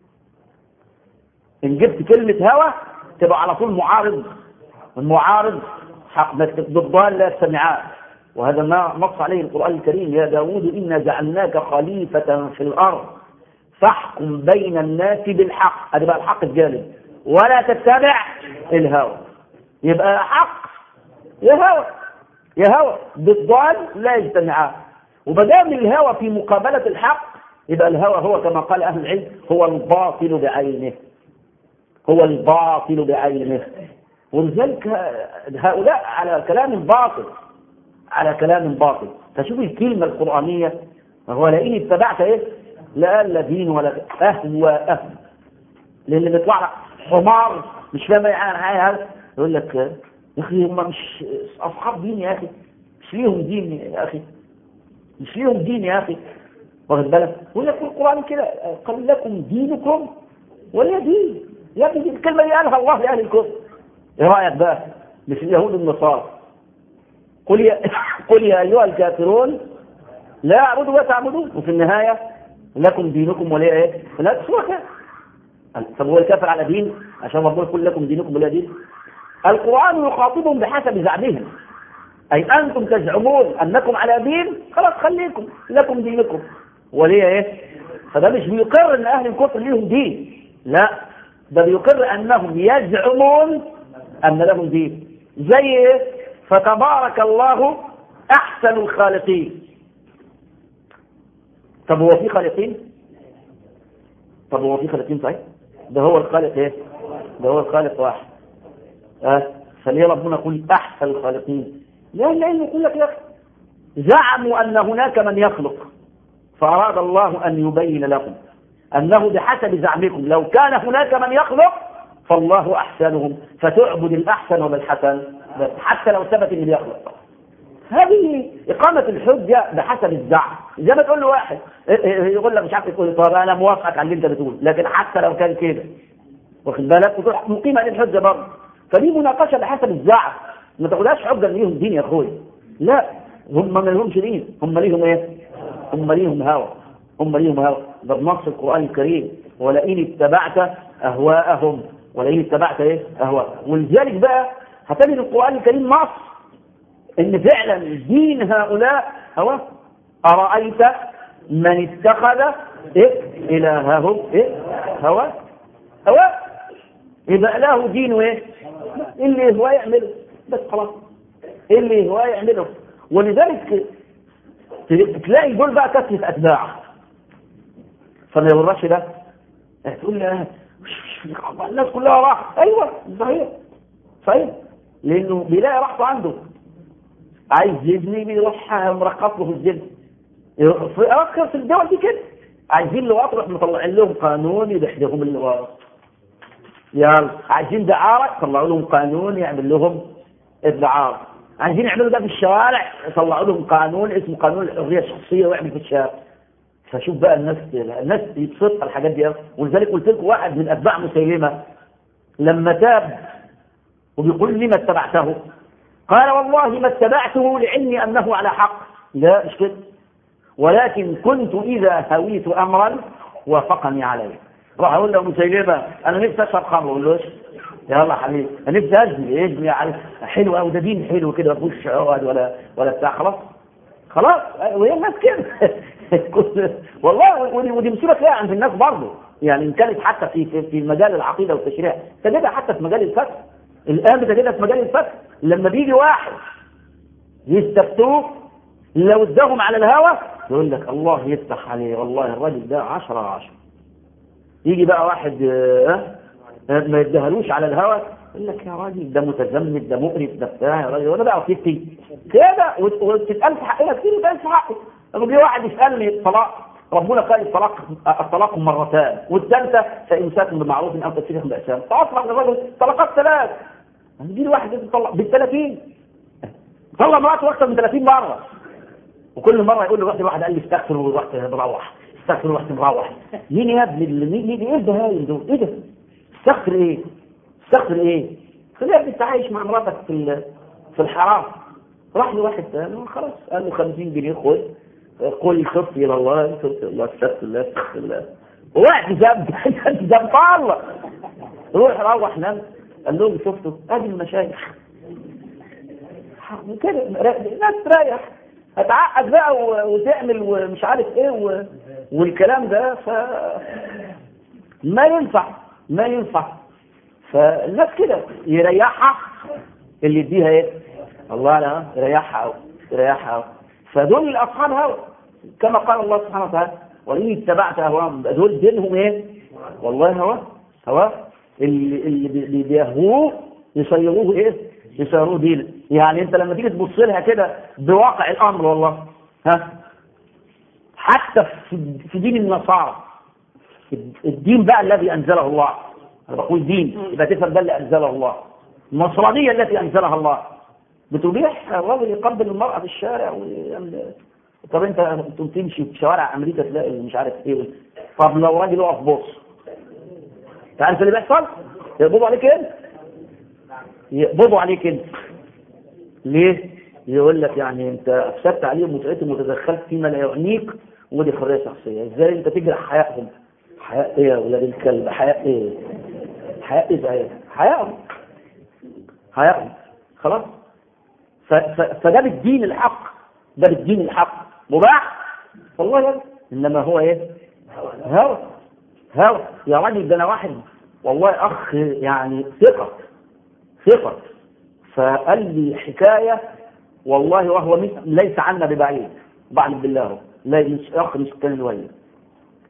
ان جبت كلمة هوى تبقى على طول معارض المعارض حق بالضال لا يستمعان وهذا ما نص عليه القرآن الكريم يا داود إنا جعلناك خليفة في الأرض فاحكم بين الناس بالحق هذا بقى الحق الجانب ولا تتبع الهوى يبقى حق يا هوى يا هوى بالضال لا يجتمعان وبدام الهوى في مقابلة الحق يبقى الهوى هو كما قال أهل العلم هو الباطل بعينه هو الباطل بعينه ولذلك هؤلاء على كلام باطل على كلام باطل فشوف الكلمة القرآنية هو لئن اتبعت ايه لا لا دين ولا أهوى أهوى للي بيطلع لك حمار مش فاهم يعني هذا يقول لك يا أخي هم مش أصحاب دين يا أخي مش ليهم دين يا أخي مش ليهم دين يا أخي واخد بالك يقول لك في القرآن كده قال لكم دينكم ولا دين يا ابني الكلمة دي قالها الله لأهل الكفر ايه رأيك بقى مش اليهود والنصارى قل يا قل يا أيها الكافرون لا أعبد ولا تعبدون وفي النهاية لكم دينكم ولا ايه لا تسوى طب هو الكافر على دين عشان ربنا يقول لكم دينكم ولا دين القرآن يخاطبهم بحسب زعمهم أي أنتم تزعمون أنكم على دين خلاص خليكم لكم دينكم وليه ايه فده مش بيقر ان اهل الكفر ليهم دين لا ده بيقر انهم يزعمون ان لهم دين زي ايه فتبارك الله احسن الخالقين طب هو في خالقين طب هو في خالقين صحيح ده هو الخالق ايه ده هو الخالق واحد اه فليه ربنا يقول احسن الخالقين لا العلم يقول لك يا اخي زعموا ان هناك من يخلق فاراد الله ان يبين لهم انه بحسب زعمكم لو كان هناك من يخلق فالله احسنهم فتعبد الاحسن وبالحسن بس حتى لو ثبت ان بيخلق هذه إقامة الحجة بحسب الزعم زي ما تقول له واحد يقول لك مش عارف تقول طب أنا موافقك على اللي أنت بتقول لكن حتى لو كان كده واخد بالك وتروح مقيمة للحجة برضه فدي مناقشة بحسب الزعم ما تاخدهاش حجة ان ليهم دين يا اخويا لا هم ما لهمش دين هم ليهم ايه هم ليهم هوى هم ليهم هوى ده بنص القرآن الكريم ولئن اتبعت أهواءهم ولئن اتبعت ايه أهواء ولذلك بقى هتجد القرآن الكريم نص ان فعلا دين هؤلاء هو أرأيت من اتخذ إيه إلهه إيه هوى هوى يبقى له دين ايه اللي هو يعمله بس خلاص اللي هو يعمله ولذلك تلاقي دول بقى كثرة أتباع فما يغرش ده تقول لي الناس كلها راح ايوه صحيح صحيح لانه بيلاقي راحته عنده عايز يبني بيروح مرقص له في الجن في اخر في الدول دي كده عايزين لواط يروح مطلعين لهم قانون يدحدهم اللواط يلا عايزين دعارة طلعوا لهم قانون يعمل لهم الدعارة عايزين يعملوا ده في الشوارع يطلعوا لهم قانون اسمه قانون الحرية الشخصية ويعمل في الشارع فشوف بقى الناس الناس يتصدق الحاجات دي ولذلك قلت لكم واحد من اتباع مسيلمة لما تاب وبيقول لي ما اتبعته قال والله ما اتبعته لعلمي انه على حق لا مش كده ولكن كنت اذا هويت امرا وافقني عليه راح اقول له مسيلمه انا نفسي اشرب خمر اقول له ايش يلا حبيبي انا نفسي ازني ازني يعني حلو قوي ده دين حلو كده ما فيهوش عقد ولا ولا بتاع خلاص خلاص وهي الناس كده والله ودي مصيبه تلاقيها عند الناس برضه يعني ان كانت حتى في في, في مجال العقيده والتشريع تجدها حتى في مجال الفقه الان بتجدها في مجال الفقه لما بيجي واحد يستفتوه لو اداهم على الهوى يقول لك الله يفتح عليه والله الراجل ده 10 على 10 يجي بقى واحد اه ما يدهلوش على الهوى يقول لك يا راجل ده متزمت ده مقرف ده بتاع يا راجل وانا بقى يفتي كده وتتقال في حقنا كتير وتتقال في حقي لما جه واحد يسالني الطلاق ربنا قال الطلاق الطلاق مرتان والثالثه فامساك بمعروف او تسريح باحسان فاصبح الرجل طلقات ثلاث يجي لي واحد يطلق بال 30 طلق مراته اكثر من 30 مره وكل مره يقول له واحد واحد قال لي استغفر ورحت بروح استغفر ورحت مروح مين يا ابني اللي مين ايه البهايم دول ايه ده استغفر ايه استغفر ايه خلي يا ابني انت عايش مع مراتك في في الحرام راح لي واحد ثاني خلاص قال له 50 جنيه خد قل خف الى الله خف الله استغفر الله استغفر الله وقت ذنب ذنب الله روح روح نام قال لهم شفتوا ادي المشايخ كده الناس تريح هتعقد بقى وتعمل ومش عارف ايه و... والكلام ده ف ما ينفع ما ينفع فالناس كده يريحها اللي يديها ايه الله لا يريحها أو يريحها أو فدول الاصحاب هوى كما قال الله سبحانه وتعالى وان اتبعت اهواهم دول دينهم ايه والله هوى هوى اللي اللي بيهووه يصيروه ايه يصيروه دين يعني انت لما تيجي تبص لها كده بواقع الامر والله ها حتى في دين النصارى الدين بقى الذي انزله الله انا بقول دين يبقى تفهم ده اللي انزله الله النصرانيه التي انزلها الله بتبيح الراجل يقبل المراه في الشارع ويعمل طب انت تمشي في شوارع امريكا تلاقي مش عارف ايه طب لو راجل يقف بص تعرف اللي بيحصل؟ يقبضوا عليك انت يقبضوا عليك انت ليه؟ يقول لك يعني انت افسدت عليهم متعتهم وتدخلت فيما لا يعنيك ودي حريه شخصيه ازاي انت تجرح حياتهم حياء ايه يا ولاد الكلب حياء ايه حياء ايه صحيح حياءهم حياءهم خلاص ف... ف... فده بالدين الحق ده بالدين الحق مباح والله يا انما هو ايه هوى هوى يا راجل ده انا واحد والله اخ يعني ثقه ثقه فقال لي حكايه والله وهو ليس عنا ببعيد بعد بالله لا اخ مش كان الولي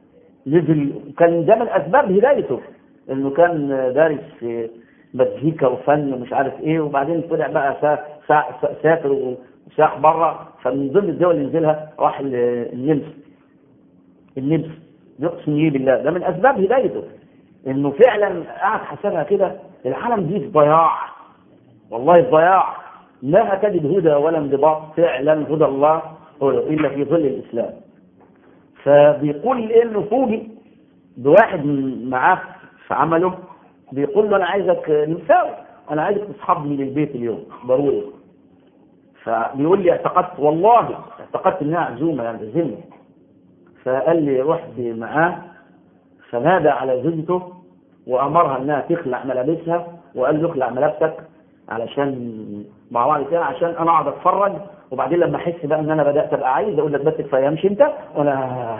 نزل كان ده من اسباب هدايته انه كان دارس في مزيكا وفن ومش عارف ايه وبعدين طلع بقى سا- سا- سافر وساح بره فمن ضمن الدول اللي نزلها راح ال- النمس النمس يقسم لي بالله ده من اسباب هدايته انه فعلا قعد حسبها كده العالم دي في ضياع والله في ضياع لا تجد هدى ولا انضباط فعلا هدى الله هو الا في ظل الاسلام فبيقول انه فوجئ بواحد من- معاه في عمله بيقول له انا عايزك نساوي انا عايزك تصحبني للبيت اليوم ضروري فبيقول لي اعتقدت والله اعتقدت انها عزومه يعني عزمني فقال لي رحت معاه فنادى على زوجته وامرها انها تخلع ملابسها وقال له اخلع ملابسك علشان مع بعض كده عشان انا اقعد اتفرج وبعدين لما احس بقى ان انا بدات ابقى عايز اقول لك بس كفايه امشي انت وانا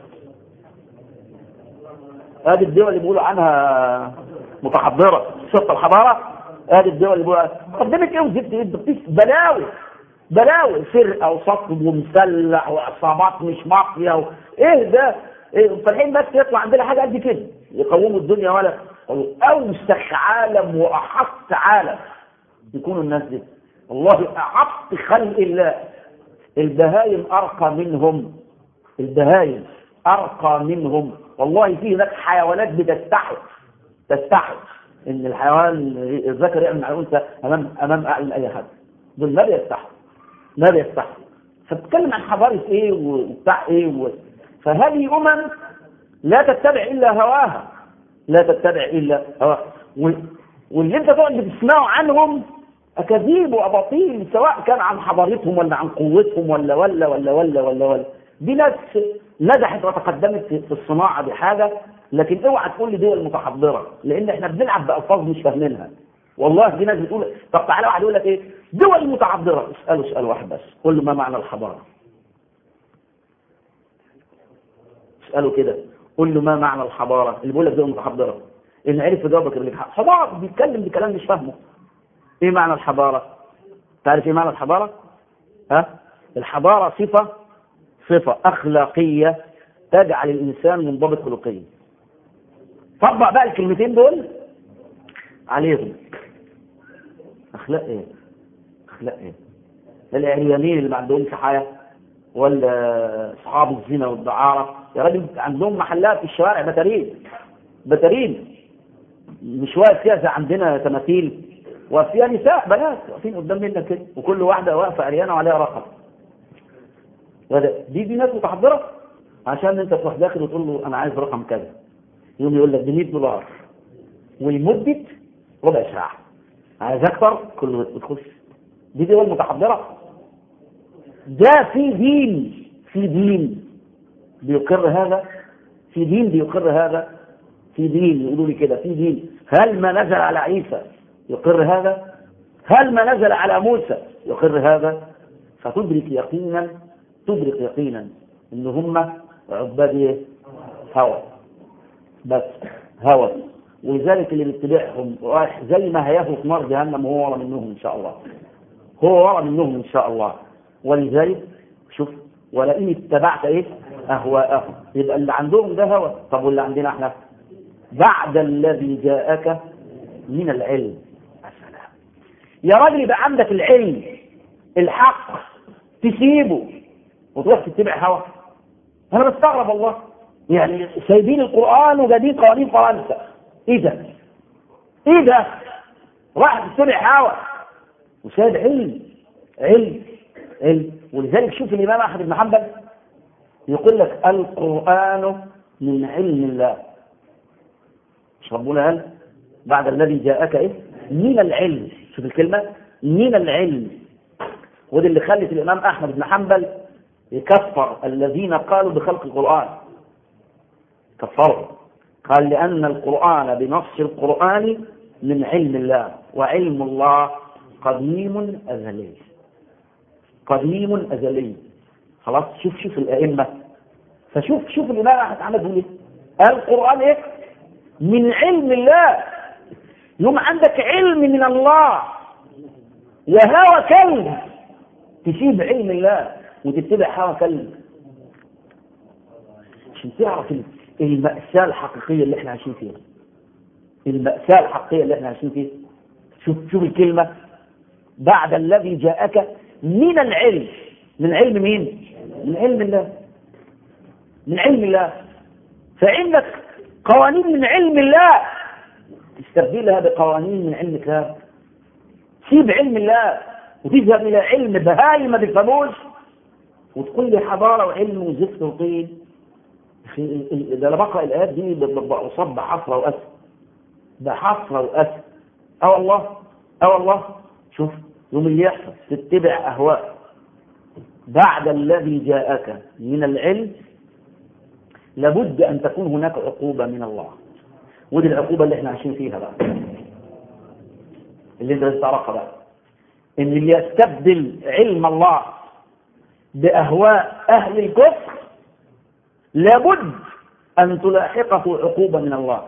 ادي الدول اللي بيقولوا عنها متحضره شرط الحضاره ادي الدول اللي بيقولوا قدمت ايه وزدت ايه بتقيس بلاوي بلاوي فرقه وصف ومسلح وعصابات مش مافيا و... ايه ده؟ إيه فالحين بس يطلع عندنا حاجه قد كده يقوموا الدنيا ولا اوسخ عالم واحط عالم يكونوا الناس دي والله احط خلق الله البهايم ارقى منهم البهايم ارقى منهم والله في هناك حيوانات بتستحي تستحي ان الحيوان الذكر يعمل مع الانثى امام امام اعين اي حد دول ما بيستحوا ما بيستحوا فبتتكلم عن حضاره ايه وبتاع ايه و... فهذه امم لا تتبع الا هواها لا تتبع الا هواها و... واللي انت تقعد بتسمعه عنهم اكاذيب واباطيل سواء كان عن حضارتهم ولا عن قوتهم ولا ولا ولا ولا ولا ولا دي ناس نجحت وتقدمت في في الصناعه بحاجه لكن اوعى تقول لي دول متحضره لان احنا بنلعب بالفاظ مش فاهمينها والله في ناس بتقول طب تعالى واحد يقول لك ايه دول متحضره اساله سؤال واحد بس قول له ما معنى الحضاره اساله كده قول له ما معنى الحضاره اللي بيقول لك دول متحضره ان عرف يجاوبك اللي بيحق حضاره بيتكلم بكلام مش فاهمه ايه معنى الحضاره تعرف ايه معنى الحضاره ها الحضاره صفه صفه اخلاقيه تجعل الانسان منضبط خلقيا طبق بقى الكلمتين دول عليهم اخلاق ايه اخلاق ايه العريانين اللي ما عندهمش حياه ولا اصحاب الزنا والدعاره يا راجل عندهم محلات في الشوارع بتارين بتارين مش واقف فيها زي عندنا تماثيل واقف فيها نساء بنات واقفين قدام منك كده وكل واحده واقفه عريانه وعليها رقم وده دي دي ناس متحضره عشان انت تروح داخل وتقول له انا عايز رقم كذا يقوم يقول لك ب 100 دولار ولمده ربع ساعه عايز اكتر كله بتخش دي دول متحضره ده في دين في دين بيقر هذا في دين بيقر هذا في دين يقولوا لي كده في دين هل ما نزل على عيسى يقر هذا هل ما نزل على موسى يقر هذا فتدرك يقينا تدرك يقينا ان هم عباد ايه هوى بس هوى ولذلك اللي بيتبعهم رايح زي ما هياخد في نار جهنم وهو ورا منهم ان شاء الله هو ورا منهم ان شاء الله ولذلك شوف ولئن اتبعت ايه اهواءهم يبقى اللي عندهم ده هوى طب واللي عندنا احنا بعد الذي جاءك من العلم السلام يا راجل يبقى عندك العلم الحق تسيبه وتروح تتبع هوى انا بستغرب والله يعني سايبين القران وجايبين قوانين فرنسا ايه ده ايه ده راح تتبع هوى وسايب علم علم علم ولذلك شوف الامام احمد بن حنبل يقول لك القران من علم الله مش ربنا قال بعد الذي جاءك ايه من العلم شوف الكلمه من العلم ودي اللي خلت الامام احمد بن حنبل يكفر الذين قالوا بخلق القران كفروا قال لان القران بنص القران من علم الله وعلم الله قديم ازلي قديم ازلي خلاص شوف شوف الائمه فشوف شوف الامام احمد عمل بيقول ايه القران ايه من علم الله يوم عندك علم من الله وهوى كلب تسيب علم الله وتتبع هوى كلب عشان تعرف المأساة الحقيقية اللي احنا عايشين فيها المأساة الحقيقية اللي احنا عايشين فيها شوف شوف الكلمة بعد الذي جاءك من العلم من علم مين؟ من علم الله من علم الله فعندك قوانين من علم الله تستبدلها بقوانين من علم الله سيب علم الله وتذهب الى علم بهايم ما بيفهموش وتقول لي حضاره وعلم وزفت وطين ده انا بقرا الايات دي بصب حسره واسف ده حسره واسف اه والله اه والله شوف يوم اللي يحصل تتبع اهواء بعد الذي جاءك من العلم لابد ان تكون هناك عقوبه من الله ودي العقوبه اللي احنا عايشين فيها بقى اللي انت لازم تعرفها بقى ان اللي يستبدل علم الله باهواء اهل الكفر لابد ان تلاحقه عقوبه من الله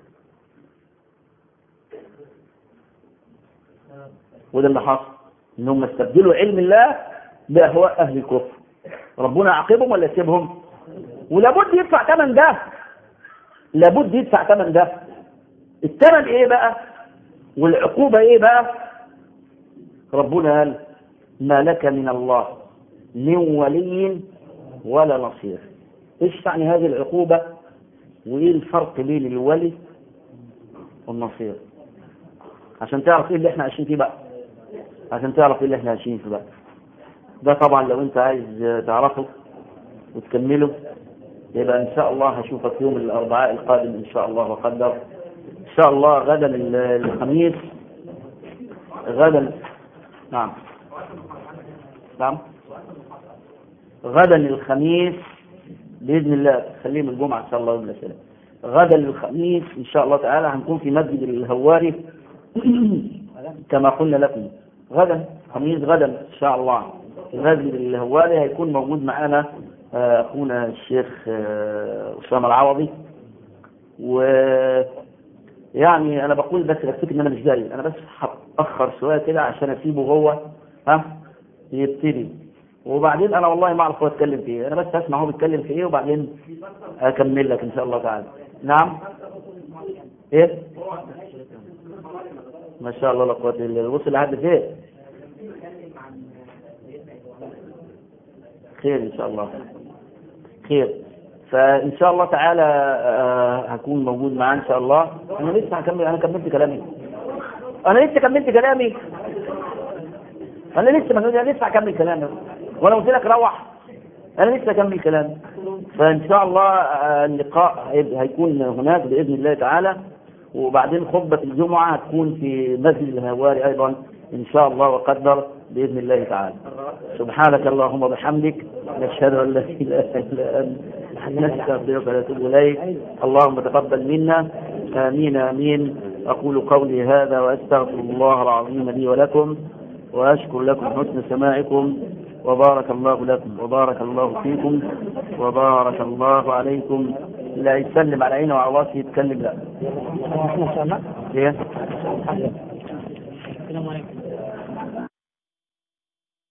وده اللي حصل انهم استبدلوا علم الله باهواء اهل الكفر ربنا يعاقبهم ولا يسيبهم ولابد يدفع ثمن ده لابد يدفع ثمن ده الثمن ايه بقى والعقوبه ايه بقى ربنا قال ما لك من الله من ولي ولا نصير ايش تعني هذه العقوبه وايه الفرق بين الولي والنصير عشان تعرف ايه اللي احنا عايشين فيه بقى عشان تعرف ايه اللي احنا عايشين فيه بقى ده طبعا لو انت عايز تعرفه وتكمله يبقى ان شاء الله هشوفك يوم الاربعاء القادم ان شاء الله وقدر ان شاء الله غدا الخميس غدا نعم نعم غدا الخميس باذن الله خليهم الجمعه ان شاء الله يوم الاسئله غدا الخميس ان شاء الله تعالى هنكون في مسجد الهواري كما قلنا لكم غدا خميس غدا ان شاء الله في مسجد الهواري هيكون موجود معنا اخونا الشيخ اسامه العوضي و يعني انا بقول بس بفتكر ان انا مش جاي انا بس هتاخر شويه كده عشان اسيبه هو ها يبتدي وبعدين انا والله ما اعرف هو اتكلم في ايه انا بس اسمع هو بيتكلم في ايه وبعدين اكمل لك ان شاء الله تعالى نعم ايه ما شاء الله لا قوه الا بالله وصل لحد فين خير ان شاء الله خير فان شاء الله تعالى هكون موجود معاه ان شاء الله انا لسه هكمل انا كملت كلامي انا لسه كملت كلامي انا لسه ما انا لسه هكمل كلامي وانا قلت لك روح انا لسه اكمل كلامي فان شاء الله اللقاء هيكون هناك باذن الله تعالى وبعدين خطبه الجمعه هتكون في مسجد الهواري ايضا ان شاء الله وقدر باذن الله تعالى سبحانك اللهم وبحمدك نشهد ان لا اله الا انت نستغفرك ونتوب اليك اللهم تقبل منا امين امين اقول قولي هذا واستغفر الله العظيم لي ولكم واشكر لكم حسن سماعكم وبارك الله لكم وبارك الله فيكم وبارك الله عليكم لا يسلم على عينه وعلى راسه يتكلم لا. احنا سامع ايه؟ السلام عليكم